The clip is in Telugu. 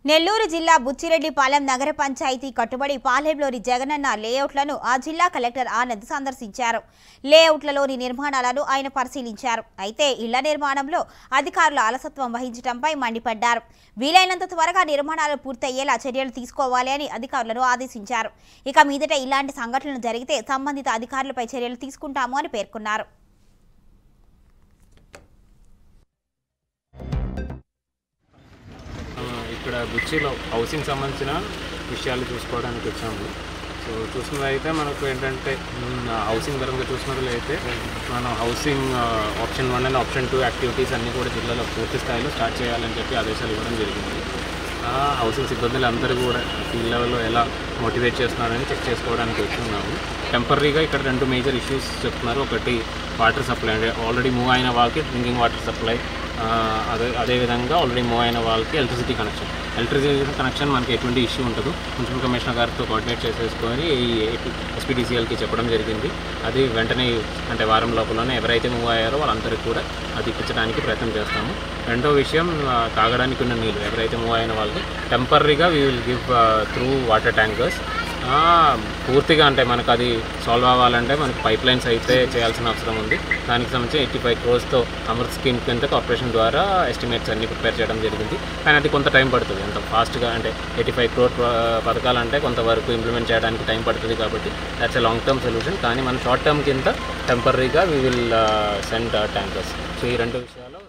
నెల్లూరు జిల్లా బుచ్చిరెడ్డిపాలెం నగర పంచాయతీ కట్టుబడి పాలెంలోని జగనన్న లేఅవుట్లను ఆ జిల్లా కలెక్టర్ ఆనంద్ సందర్శించారు లేఅవుట్లలోని నిర్మాణాలను ఆయన పరిశీలించారు అయితే ఇళ్ల నిర్మాణంలో అధికారుల అలసత్వం వహించడంపై మండిపడ్డారు వీలైనంత త్వరగా నిర్మాణాలు పూర్తయ్యేలా చర్యలు తీసుకోవాలి అని అధికారులను ఆదేశించారు ఇక మీదట ఇలాంటి సంఘటనలు జరిగితే సంబంధిత అధికారులపై చర్యలు తీసుకుంటాము అని పేర్కొన్నారు ఆ, ఇక్కడ బుచ్చిలో హౌసింగ్ సంబంధించిన విషయాలు చూసుకోవడానికి వచ్చాము సో చూసినదైతే మనకు ఏంటంటే మ్, హౌసింగ్ పరంగా చూసినట్లయితే మనం హౌసింగ్ ఆ, option one and option two activities అన్నీ కూడా జిల్లాలో పూర్తి స్థాయిలో స్టార్ట్ చేయాలని చెప్పి ఆదేశాలు ఇవ్వడం జరిగింది ఆ హౌసింగ్ సిబ్బందులు అందరూ కూడా ఫీల్డ్ లెవెల్లో ఎలా మోటివేట్ చేస్తున్నారని చెక్ చేసుకోవడానికి వచ్చి ఉన్నాము టెంపరీగా ఇక్కడ రెండు మేజర్ ఇష్యూస్ చెప్తున్నారు ఒకటి వాటర్ సప్లై అంటే ఆల్రెడీ మూవ్ అయిన వాళ్ళకి డ్రింకింగ్ వాటర్ సప్లై ఆ, అదే అదేవిధంగా ఆల్రెడీ మూవ్ అయిన వాళ్ళకి ఎలక్ట్రిసిటీ కనెక్షన్ ఎలక్ట్రిసిటీ కనెక్షన్ మనకి ఎటువంటి ఇష్యూ ఉండదు మున్సిపల్ కమిషనర్ గారితో కోఆర్డినేట్ చేసేసుకొని ఈ ఎస్పీడీసీఎల్కి చెప్పడం జరిగింది అది వెంటనే అంటే వారం లోపలనే ఎవరైతే మూవ్ అయ్యారో వాళ్ళందరికీ కూడా అది ఇప్పించడానికి ప్రయత్నం చేస్తాము రెండో విషయం ఆ, తాగడానికి ఉన్న నీళ్ళు ఎవరైతే మూవ్ అయిన వాళ్ళకి టెంపరీగా we will give through water tankers ఆ, పూర్తిగా అంటే మనకు అది సాల్వ్ అవ్వాలంటే మనకు పైప్ లైన్స్ అయితే చేయాల్సిన అవసరం ఉంది దానికి సంబంధించి ఎయిటీ ఫైవ్ క్రోర్స్తో అమృత్ స్కీమ్ కింద కార్పొరేషన్ ద్వారా ఎస్టిమేట్స్ అన్ని ప్రిపేర్ చేయడం జరిగింది కానీ అది కొంత టైం పడుతుంది అంత ఫాస్ట్గా అంటే ఎయిటీ ఫైవ్ క్రోర్ పథకాలంటే కొంతవరకు ఇంప్లిమెంట్ చేయడానికి టైం పడుతుంది కాబట్టి that's a long term solution కానీ మన షార్ట్ టర్మ్ కింద టెంపరీగా we will send tankers so ఈ రెండు విషయాలు